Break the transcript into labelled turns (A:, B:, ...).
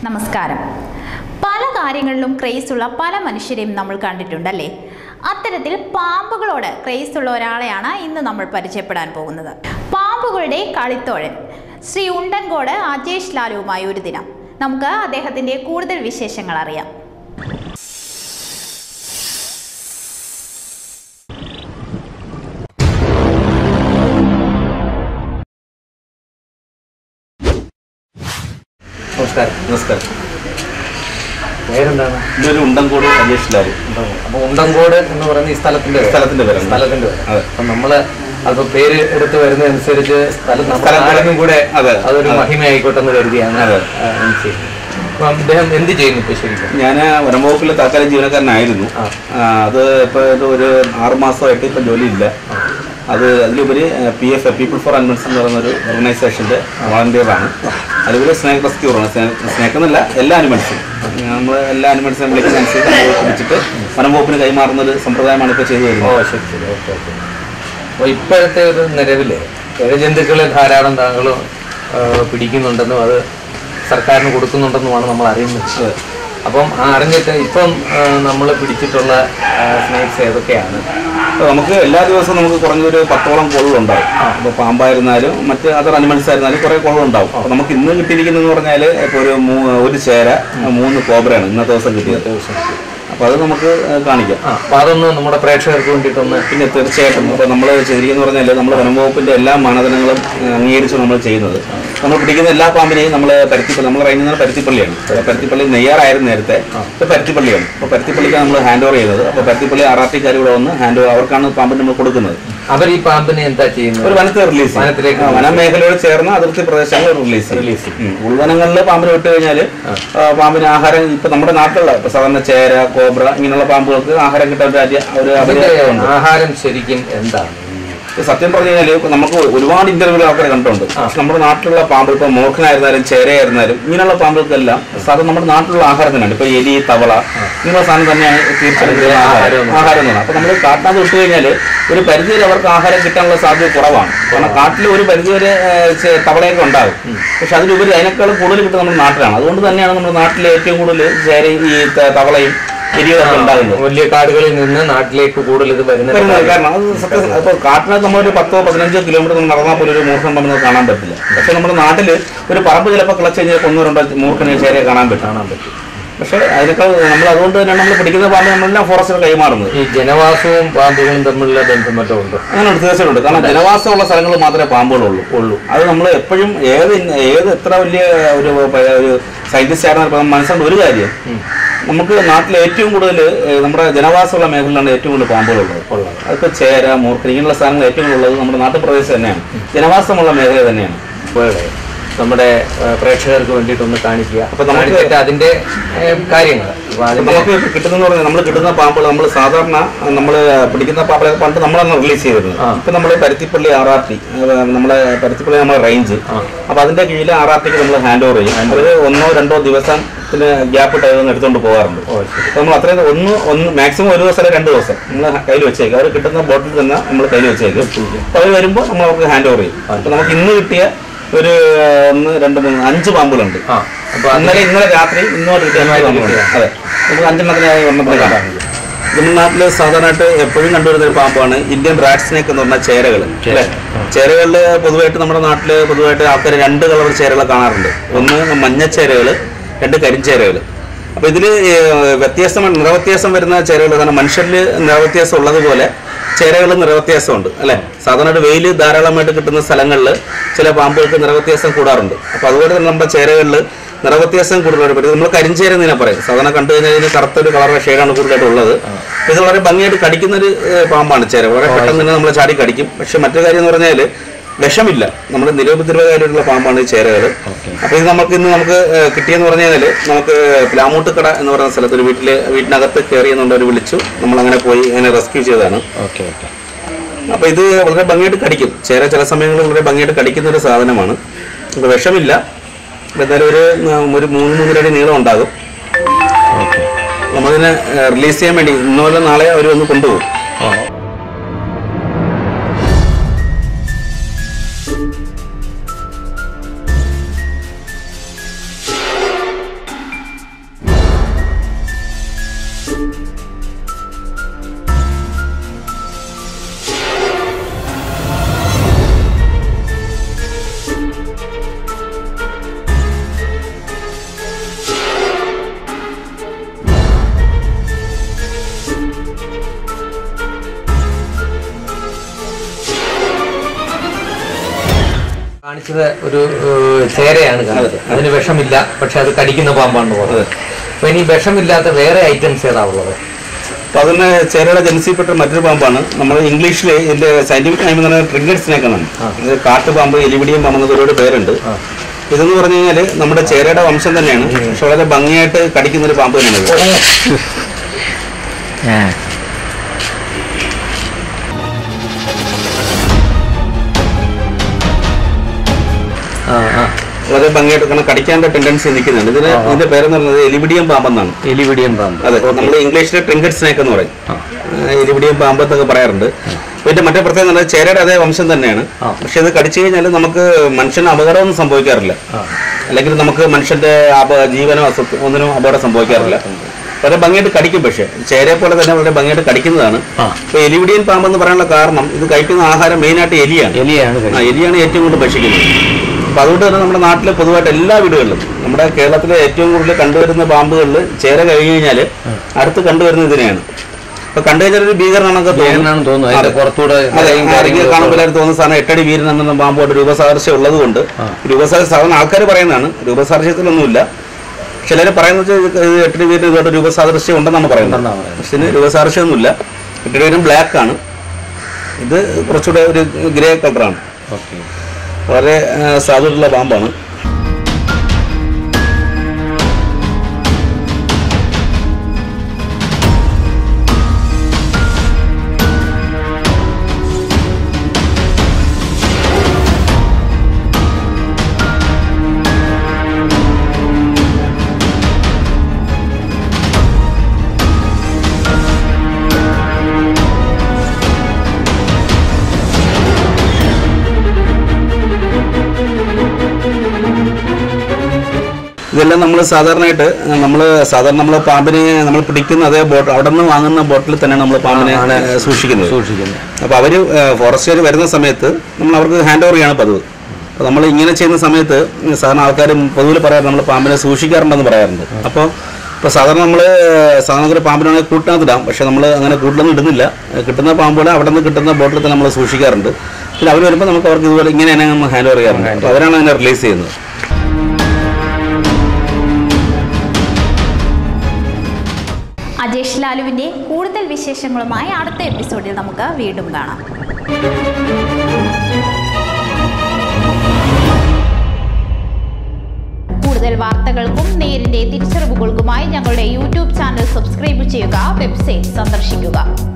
A: നമസ്കാരം പല കാര്യങ്ങളിലും ക്രേസ് ഉള്ള പല മനുഷ്യരെയും നമ്മൾ കണ്ടിട്ടുണ്ടല്ലേ അത്തരത്തിൽ പാമ്പുകളോട് ക്രേസ് ഉള്ള ഒരാളെയാണ് ഇന്ന് നമ്മൾ പരിചയപ്പെടാൻ പോകുന്നത് പാമ്പുകളുടെ കളിത്തോഴൻ ശ്രീ ഉണ്ടൻകോട് അജേഷ് ലാലുവുമായി ഒരു ദിനം നമുക്ക് അദ്ദേഹത്തിന്റെ കൂടുതൽ വിശേഷങ്ങൾ അറിയാം
B: നമസ്കാരം
C: നമസ്കാരം
B: പേരെന്താണ്
C: ഇതൊരു ഉണ്ടംകോട് അജേഷ് ലാലു
B: അപ്പൊ ഉണ്ടങ്കോട് എന്ന് പറയുന്ന ഈ സ്ഥലത്തിന്റെ പേര്.
C: സ്ഥലത്തിന്റെ പേരാണ്.
B: സ്ഥലത്തിന്റെ പേര്.
C: അതെ.
B: അപ്പൊ നമ്മള് അപ്പൊ പേര് എടുത്ത് വരുന്നതനുസരിച്ച് സ്ഥലം നമ്മുടെ
C: സ്ഥലം
B: നാടിനും കൂടെ
C: അതെ.
B: അതൊരു
C: അതെ.
B: മഹിമയായിക്കോട്ടെ എന്ന് കരുതിയാണ്
C: അതെ.
B: ആ, ഇത് ചെയ്യുന്നത്. അപ്പൊ അദ്ദേഹം എന്ത് ചെയ്യുന്നു ഇപ്പൊ ശരിക്കും
C: ഞാൻ വനംവകുപ്പിലെ താൽക്കാലിക ജീവനക്കാരനായിരുന്നു
B: ആ.
C: ആ, അത് ഇപ്പൊ ഇത് ഒരു ആറ് മാസമായിട്ട് ഇപ്പൊ ജോലിയില്ല അത് അതിലുപരി P F people for animals എന്ന് പറയുന്ന ഒരു ഓർഗനൈസേഷന്റെ വളണ്ടിയറാണ് അതുപോലെ സ്നേക് റെസ്ക്യൂറാണ് സ്നേക്ക് എന്നല്ല എല്ലാ അനിമൽസും നമ്മൾ എല്ലാ അനിമൽസിനെ വിളിക്കുന്ന അനുസരിച്ച് നമ്മൾ പിടിച്ചിട്ട് വനംവകുപ്പിന് കൈമാറുന്ന ഒരു സമ്പ്രദായമാണ് ഇപ്പോൾ ചെയ്തു
B: ഓ
C: വരുന്നത്
B: ശരി ശരി ഓക്കെ ഓക്കെ അപ്പൊ ഇപ്പോഴത്തെ ഒരു നിലവില് ഇഴജന്തുക്കളെ ധാരാളം താങ്കൾ പിടിക്കുന്നുണ്ടെന്നും അത് സർക്കാരിന് കൊടുക്കുന്നുണ്ടെന്നുമാണ് നമ്മൾ അറിയുന്നത്
C: അതെ.
B: അപ്പം ആ അറിഞ്ഞിട്ട് ഇപ്പം നമ്മൾ പിടിച്ചിട്ടുള്ള സ്നേക്സ് ഏതൊക്കെയാണ്
C: അപ്പോൾ നമുക്ക് എല്ലാ ദിവസവും നമുക്ക് കുറഞ്ഞൊരു പത്തോളം കോളുകളുണ്ടാവും അപ്പോൾ പാമ്പായിരുന്നാലും മറ്റ് അതർ അനിമൽസ് ആയിരുന്നാലും കുറേ കോളുകളുണ്ടാവും അപ്പോൾ നമുക്ക് ഇന്ന് കിട്ടിയിരിക്കുന്നതെന്ന് പറഞ്ഞാൽ ഇപ്പോൾ ഒരു മൂ- ഒരു ചേര മൂന്ന് കോബ്രയാണ് ഇന്നത്തെ ദിവസം കിട്ടിയത് അപ്പോൾ അത് നമുക്ക് ഏഹ്, കാണിക്കാം
B: ആ അപ്പൊ അതൊന്ന് നമ്മുടെ പ്രേക്ഷകർക്ക് വേണ്ടിയിട്ടൊന്ന്
C: പിന്നെ തീർച്ചയായിട്ടും ഇപ്പോൾ നമ്മൾ ചെയ്തിരിക്കുന്നത് പറഞ്ഞാൽ നമ്മൾ വനംവകുപ്പിൻ്റെ എല്ലാ മാനദണ്ഡങ്ങളും ഏഹ്, അംഗീകരിച്ച് നമ്മൾ ചെയ്യുന്നത് നമ്മൾ പിടിക്കുന്ന എല്ലാ പാമ്പിനെയും നമ്മൾ പരുത്തിപ്പള്ളി നമ്മൾ പറയുന്നത് പരുത്തിപ്പള്ളിയാണ് അപ്പോൾ പരുത്തിപ്പള്ളി നെയ്യാറായിരുന്നു നേരത്തെ ഇപ്പോൾ പരുത്തിപ്പള്ളിയാണ് അപ്പോൾ പരുത്തിപ്പള്ളിക്കാണ് നമ്മൾ ഹാൻഡ് ഓവർ ചെയ്തത് അപ്പോൾ പരുത്തിപ്പള്ളി ആർ ആർ ടിക്കാർ ഇവിടെ വന്ന് ഹാൻഡ് ഓവർ അവർക്കാണ് പാമ്പിന് നമ്മൾ കൊടുക്കുന്നത്
B: അവർ ഈ പാമ്പിനെ എന്താ ചെയ്യുന്നത്
C: ഒരു വനത്തെ റിലീസ്
B: വനത്തിലേക്ക്
C: വനമേഖലയോട് ചേർന്ന് അതിർത്തി പ്രദേശങ്ങൾ റിലീസ്
B: Release
C: ഉം. ഉൾവനങ്ങളിൽ പാമ്പിനെ വിട്ട് കഴിഞ്ഞാൽ പാമ്പിന് ആഹാരം ഇപ്പൊ നമ്മുടെ നാട്ടിലുള്ള ഇപ്പൊ സാധാരണ ചേര കോബ്ര ഇങ്ങനെയുള്ള പാമ്പുകൾക്ക് ആഹാരം കിട്ടാൻ ഒരു അരി- ഒരു
B: അതിന്റെ
C: അപര്യാപ്തമുണ്ട്
B: ആഹാരം ശരിക്കും എന്താണ്
C: ഇപ്പൊ സത്യം പറഞ്ഞു കഴിഞ്ഞാൽ ഇപ്പൊ നമുക്ക് ഒരുപാട് ഇന്റർവ്യൂ ആൾക്കാരെ കണ്ടിട്ടുണ്ട് പക്ഷെ നമ്മുടെ നാട്ടിലുള്ള പാമ്പ് ഇപ്പൊ മൂർഖനായിരുന്നാലും ചേരയായിരുന്നാലും ഇങ്ങനെയുള്ള പാമ്പുകൾക്കെല്ലാം സാധാരണ നമ്മുടെ നാട്ടിലുള്ള ആഹാരം തന്നെയാണ് ഇപ്പൊ എലി തവള ഇങ്ങനെയുള്ള സാധനം തന്നെയാണ് തീർച്ചയായിട്ടും ആഹാരം ആഹാരം എന്ന് അപ്പൊ നമ്മൾ കാട്ടിനകത്ത് വിട്ട് കഴിഞ്ഞാൽ ഒരു പരിധി വരെ അവർക്ക് ആഹാരം കിട്ടാനുള്ള സാധ്യത കുറവാണ് കാരണം കാട്ടിൽ ഒരു പരിധി വരെ ഏഹ്, ചെ- തവളയൊക്കെ ഉണ്ടാകും പക്ഷെ അതിലുപരി അതിനേക്കാളും കൂടുതൽ കിട്ടുന്നത് നമ്മുടെ നാട്ടിലാണ് അതുകൊണ്ട് തന്നെയാണ് നമ്മുടെ നാട്ടിലെ ഏറ്റവും കൂടുതൽ ചേരയും ഈ ത- തവളയും എലികളൊക്കെ ഉണ്ടാകുന്നത്
B: വലിയ കാടുകളിൽ നിന്ന് നാട്ടിലേക്ക് കൂടുതൽ ഇത് വരുന്നത്
C: വരുന്നത് കാരണം അത് സത്യം ഇപ്പോൾ കാട്ടിനകത്ത് നമ്മളൊരു പത്തോ പതിനഞ്ചോ കിലോമീറ്റർ നമ്മൾ നടന്നാൽ പോലും ഒരു മൂർഖൻ നമുക്ക് കാണാൻ പറ്റില്ല പക്ഷെ നമ്മുടെ നാട്ടിൽ ഒരു പറമ്പ് ചിലപ്പോൾ കിളച്ച് കഴിഞ്ഞാൽ ഒന്നോ രണ്ടോ മൂർഖനെ ചേരയെ കാണാൻ പറ്റും കാണാൻ പറ്റും പക്ഷേ അതിനേക്കാൾ നമ്മൾ അതുകൊണ്ട് തന്നെയാണ് നമ്മൾ പിടിക്കുന്ന പാമ്പ് നമ്മളെല്ലാം ഫോറസ്റ്റിൽ കൈമാറുന്നത്
B: ഈ ജനവാസവും പാമ്പുകളും തമ്മിലുള്ള ബന്ധം വല്ലതും ഉണ്ടോ
C: അങ്ങനെ ഒരു തീർച്ചയായിട്ടും ഉണ്ട് കാരണം ജനവാസമുള്ള സ്ഥലങ്ങളിൽ മാത്രമേ പാമ്പുകളുള്ളൂ ഉള്ളൂ അത് നമ്മൾ എപ്പോഴും ഏത് ഇൻ- ഏത് എത്ര വലിയ ഒരു പ- ഒരു സയന്റിസ്റ്റ് ആയിരുന്നാലും മനസ്സിലാണ്ട ഒരു കാര്യം നമുക്ക് നാട്ടിൽ ഏറ്റവും കൂടുതൽ ഏഹ്, നമ്മുടെ ജനവാസമുള്ള മേഖലയിലാണ് ഏറ്റവും കൂടുതൽ പാമ്പുകളുള്ളത് ഉള്ളത് അതിപ്പോൾ ചേര മൂർഖൻ ഇങ്ങനെയുള്ള സ്ഥലങ്ങൾ ഏറ്റവും കൂടുതൽ ഉള്ളത് നമ്മുടെ നാട്ടുപ്രദേശം തന്നെയാണ് ജനവാസമുള്ള മേഖല തന്നെയാണ്
B: വേറെ നമ്മുടെ ആ, പ്രേക്ഷകർക്ക് വേണ്ടിയിട്ടൊന്ന് കാണിക്കുക
C: അപ്പൊ നമുക്ക്
B: കാണിച്ചിട്ട് അതിന്റെ കാര്യങ്ങൾ അപ്പൊ അതിന്റെ
C: നമുക്ക് കിട്ടുന്ന പറഞ്ഞാൽ നമ്മൾ കിട്ടുന്ന പാമ്പുകൾ നമ്മൾ സാധാരണ നമ്മൾ പിടിക്കുന്ന പാമ്പുകളെ പണ്ട് നമ്മളാണ് റിലീസ് ചെയ്തിരുന്നത്
B: ആ.
C: ഇപ്പൊ നമ്മൾ പരുത്തിപ്പള്ളി ആർ ആർ ടി നമ്മളെ പരുത്തിപ്പള്ളി നമ്മുടെ റേഞ്ച്
B: ആ.
C: അപ്പൊ അതിന്റെ കീഴിൽ ആർ ആർ ടിക്ക് നമ്മൾ ഹാൻഡ് ഓവർ ചെയ്യും അത് ഒന്നോ രണ്ടോ ദിവസം പിന്നെ ഗ്യാപ്പ് ഇട്ട് അതൊന്ന് എടുത്തുകൊണ്ട് പോകാറുണ്ട് അപ്പൊ നമ്മൾ അത്രയും ഒന്ന് ഒന്ന് മാക്സിമം ഒരു ദിവസം അല്ലെങ്കിൽ രണ്ട് ദിവസം നമ്മൾ കയ്യിൽ വെച്ചേക്കും അവർ കിട്ടുന്ന ബോട്ടിൽ തന്നെ നമ്മൾ കയ്യിൽ വെച്ചേക്കും അപ്പൊ അവർ വരുമ്പോൾ നമ്മൾ അവർക്ക് ഹാൻഡ് ഓവർ ചെയ്യും അപ്പൊ നമുക്ക് ഇന്ന് കിട്ടിയ ഒരു ഒന്ന് രണ്ട് മൂന്ന് അഞ്ച് പാമ്പുകളുണ്ട്
B: ആ അപ്പൊ അത്
C: ഇന്നലെ ഇന്നലെ രാത്രി ഇന്നോട്ട് കിട്ടിയ അഞ്ച് പാമ്പുകളുണ്ട്. അതെ നമുക്ക് അഞ്ചെണ്ണത്തിനായി ഒരെണ്ണത്തിന് കാണാം നമ്മുടെ നാട്ടില് സാധാരണയായിട്ട് എപ്പോഴും കണ്ടുവരുന്ന ഒരു പാമ്പാണ് ഇന്ത്യൻ റാറ്റ് സ്നേക്ക് എന്ന് പറഞ്ഞ ചേരകൾ അല്ലേ ചേരകളിൽ പൊതുവായിട്ട് നമ്മുടെ നാട്ടില് പൊതുവായിട്ട് ആൾക്കാർ രണ്ട് കളർ ചേരകളെ കാണാറുണ്ട് ഒന്ന് മഞ്ഞച്ചേരകൾ രണ്ട് കരിഞ്ചേരകൾ അപ്പൊ ഇതില് ഏഹ്, വ്യത്യാസം നിറവ്യത്യാസം വരുന്ന ചേരകൾ കാരണം മനുഷ്യരിൽ നിറവ്യത്യാസം ഉള്ളതുപോലെ ചേരകൾ നിറവ്യത്യാസമുണ്ട് അല്ലെ സാധാരണയായിട്ട് വെയിൽ ധാരാളമായിട്ട് കിട്ടുന്ന സ്ഥലങ്ങളിൽ ചില പാമ്പുകൾക്ക് നിറവ്യത്യാസം കൂടാറുണ്ട് അപ്പൊ അതുപോലെ തന്നെ നമ്മുടെ ചേരകളിൽ നിറവ്യത്യാസം കൂടുതലായിട്ട് പറ്റും നമ്മൾ കരിഞ്ചേര എന്നിനെ പറയും സാധാരണ കണ്ടു കഴിഞ്ഞാൽ ഇതിന് കറുത്തൊരു കളർ ഷെയ്ഡാണ് കൂടുതലായിട്ട് ഉള്ളത് ഇത് വളരെ ഭംഗിയായിട്ട് കടിക്കുന്ന ഒരു ഏഹ്, പാമ്പാണ് ചേര വളരെ പെട്ടെന്ന് തന്നെ നമ്മൾ ചാടി കടിക്കും പക്ഷെ മറ്റൊരു കാര്യം എന്ന് പറഞ്ഞാൽ വിഷമില്ല നമ്മുടെ നിരോപദ്രവകാരിയുള്ള പാമ്പാണ് ഈ ചേരകൾ അപ്പൊ ഇത് നമുക്ക് ഇന്ന് നമുക്ക് ഏഹ്, കിട്ടിയെന്ന് പറഞ്ഞു കഴിഞ്ഞാൽ നമുക്ക് പ്ലാമൂട്ടുകട എന്ന് പറയുന്ന സ്ഥലത്ത് ഒരു വീട്ടില് വീട്ടിനകത്ത് കയറി എന്നുള്ളവർ വിളിച്ചു നമ്മൾ അങ്ങനെ പോയി അങ്ങനെ റെസ്ക്യൂ ചെയ്തതാണ്
B: ഓക്കെ ഓക്കെ
C: അപ്പൊ ഇത് വളരെ ഭംഗിയായിട്ട് കടിക്കും ചേര ചില സമയങ്ങളിൽ വളരെ ഭംഗിയായിട്ട് കടിക്കുന്ന ഒരു സാധനമാണ് അപ്പൊ വിഷമില്ല അപ്പൊ എന്തായാലും ഒരു ഉം, ഒരു മൂന്ന് മൂന്നര അടി നീളം ഉണ്ടാകും നമ്മളിതിനെ റിലീസ് ചെയ്യാൻ വേണ്ടി ഇന്നോ നാളെ അവർ ഒന്ന് കൊണ്ടുപോകും
B: കാണിച്ചത് ഒരു ഏഹ്, ചേരയാണ് കാണിച്ചത് അതിന് വിഷമില്ല പക്ഷെ അത് കടിക്കുന്ന പാമ്പാണെന്ന് പറഞ്ഞത് അപ്പൊ ഇനി വിഷമില്ലാത്ത വേറെ ഐറ്റംസ് ഏതാ ഉള്ളത്
C: അപ്പൊ അതിന് ചേരയുടെ ജനസിൽപ്പെട്ട മറ്റൊരു പാമ്പാണ് നമ്മൾ ഇംഗ്ലീഷിൽ ഇതിന്റെ സയന്റിഫിക് നെയിം എന്ന് പറയുന്നത് ട്രിഗർ സ്നേക്ക് എന്നാണ് ഇത് കാട്ടുപാമ്പ് എലിപിടിയും പാമ്പ് എന്നൊക്കെ ഒരുപാട് പേരുണ്ട് ഇതെന്ന് പറഞ്ഞു കഴിഞ്ഞാൽ നമ്മുടെ ചേരയുടെ വംശം തന്നെയാണ് പക്ഷെ വളരെ ഭംഗിയായിട്ട് കടിക്കുന്ന ഒരു പാമ്പ് തന്നെയാണ് ഇത്.
B: ആ ആ
C: വളരെ ഭംഗിയായിട്ട് കാരണം കടിക്കാനുള്ള ടെൻഡൻസി നിൽക്കുന്നുണ്ട് ഇതിന് ഇതിന്റെ പേരെന്ന് പറയുന്നത് എലിപിടിയം പാമ്പെന്നാണ്
B: എലിപിടിയൻ പാമ്പ്
C: അതെ നമ്മൾ ഇംഗ്ലീഷിൽ ട്രിങ്കറ്റ് സ്നേക്ക് എന്ന് പറയും ആ, എലിപിടിയും പാമ്പ് എന്നൊക്കെ പറയാറുണ്ട് പിന്നെ മറ്റേ പ്രത്യേകത എന്ന് പറഞ്ഞാൽ ചേരയുടെ അതേ വംശം തന്നെയാണ് പക്ഷെ ഇത് കടിച്ചു കഴിഞ്ഞാൽ നമുക്ക് മനുഷ്യന് അപകടമൊന്നും സംഭവിക്കാറില്ല അല്ലെങ്കിൽ നമുക്ക് മനുഷ്യന്റെ അപ- ജീവനോ അസ്വത്ത് ഒന്നിനും അപകടം സംഭവിക്കാറില്ല വളരെ ഭംഗിയായിട്ട് കടിക്കും പക്ഷേ ചേരയെ പോലെ തന്നെ വളരെ ഭംഗിയായിട്ട് കടിക്കുന്നതാണ് ഇപ്പൊ എലിപിടിയൻ പാമ്പ് എന്ന് പറയാനുള്ള കാരണം ഇത് കഴിക്കുന്ന ആഹാരം മെയിനായിട്ട് എലിയാണ്
B: എലിയാണ്
C: ആ എലിയാണ് ഏറ്റവും കൂടുതൽ ഭക്ഷിക്കുന്നത് അപ്പൊ അതുകൊണ്ട് തന്നെ നമ്മുടെ നാട്ടിൽ പൊതുവായിട്ട് എല്ലാ വീടുകളിലും നമ്മുടെ കേരളത്തിലെ ഏറ്റവും കൂടുതൽ കണ്ടുവരുന്ന പാമ്പുകളിൽ ചേര കഴിഞ്ഞു കഴിഞ്ഞാൽ അടുത്ത് കണ്ടുവരുന്നത് ഇതിനെയാണ് അപ്പൊ കണ്ടു കഴിഞ്ഞാൽ ഒരു ഭീകരനാണൊക്കെ
B: ഭീകരനാണെന്ന് തോന്നുന്നു. അതിന്റെ പുറത്തൂടെ
C: അതെ
B: ഇലയും
C: ആരെങ്കിലും
B: കാര്യങ്ങളും
C: കാണുമ്പോൾ എല്ലാവരും തോന്നുന്ന സാധനം എട്ടടി വീരൻ എന്ന പാമ്പോട് രൂപസാദൃശ്യം ഉള്ളത് കൊണ്ട് രൂപസാദൃശ്യ സാധനം ആൾക്കാർ പറയുന്നതാണ് രൂപസാദൃശ്യത്തിലൊന്നുമില്ല ചിലർ പറയുന്നത് ഇത് ഇത് എട്ടടി വീരൻ ഇതുകൊണ്ട് രൂപസാദൃശ്യം ഉണ്ടെന്നാണ് പറയുന്നത്
B: ഉണ്ടെന്നാണ് പറയുന്നത്.
C: പക്ഷെ ഇതിന് രൂപസാദൃശ്യമൊന്നുമില്ല എട്ടടി വീരൻ ബ്ലാക്ക് ആണ് ഇത് കുറച്ചുകൂടെ ഒരു ഗ്രേ കളറാണ്
B: ഓക്കെ
C: വളരെ ആ, സാധ്യതയുള്ള പാമ്പാണ് ഇതെല്ലാം നമ്മൾ സാധാരണയായിട്ട് നമ്മൾ സാധാരണ നമ്മൾ പാമ്പിനെ നമ്മൾ പിടിക്കുന്ന അതേ ബോട്ട് അവിടെ നിന്ന് വാങ്ങുന്ന ബോട്ടിൽ തന്നെയാണ് നമ്മൾ പാമ്പിനെ ഏ, സൂക്ഷിക്കുന്നത്
B: സൂക്ഷിക്കുന്നത്
C: അപ്പോൾ അവർ ഫോറസ്റ്റുകാർ വരുന്ന സമയത്ത് നമ്മൾ അവർക്ക് ഹാൻഡ് ഓവർ ചെയ്യാണ് പതിവ് അപ്പോൾ നമ്മൾ ഇങ്ങനെ ചെയ്യുന്ന സമയത്ത് സാധാരണ ആൾക്കാർ പൊതുവിൽ പറയാറ് നമ്മൾ പാമ്പിനെ സൂക്ഷിക്കാറുണ്ടെന്ന് പറയാറുണ്ട് അപ്പോൾ ഇപ്പോൾ സാധാരണ നമ്മൾ സാധാരണ ഒരു പാമ്പിനാണെങ്കിൽ കൂട്ടിനകത്തിടാം പക്ഷേ നമ്മൾ അങ്ങനെ കൂട്ടിലൊന്നും ഇടുന്നില്ല കിട്ടുന്ന പാമ്പുകൾ അവിടെ നിന്ന് കിട്ടുന്ന ബോട്ടിൽ തന്നെ നമ്മൾ സൂക്ഷിക്കാറുണ്ട് പിന്നെ അവർ വരുമ്പോൾ നമുക്ക് അവർക്ക് ഇതുപോലെ ഇങ്ങനെ തന്നെ നമ്മൾ ഹാൻഡ് ഓവർ ചെയ്യാറുണ്ട് അപ്പോൾ അവരാണ് അതിനെ റിലീസ് ചെയ്യുന്നത്
A: അജേഷ് ലാലുവിന്റെ കൂടുതൽ വിശേഷങ്ങളുമായി അടുത്ത എപ്പിസോഡിൽ നമുക്ക് വീണ്ടും കാണാം കൂടുതൽ വാർത്തകൾക്കും നേരിന്റെ തിരിച്ചറിവുകൾക്കുമായി ഞങ്ങളുടെ യൂട്യൂബ് ചാനൽ സബ്സ്ക്രൈബ് ചെയ്യുക വെബ്സൈറ്റ് സന്ദർശിക്കുക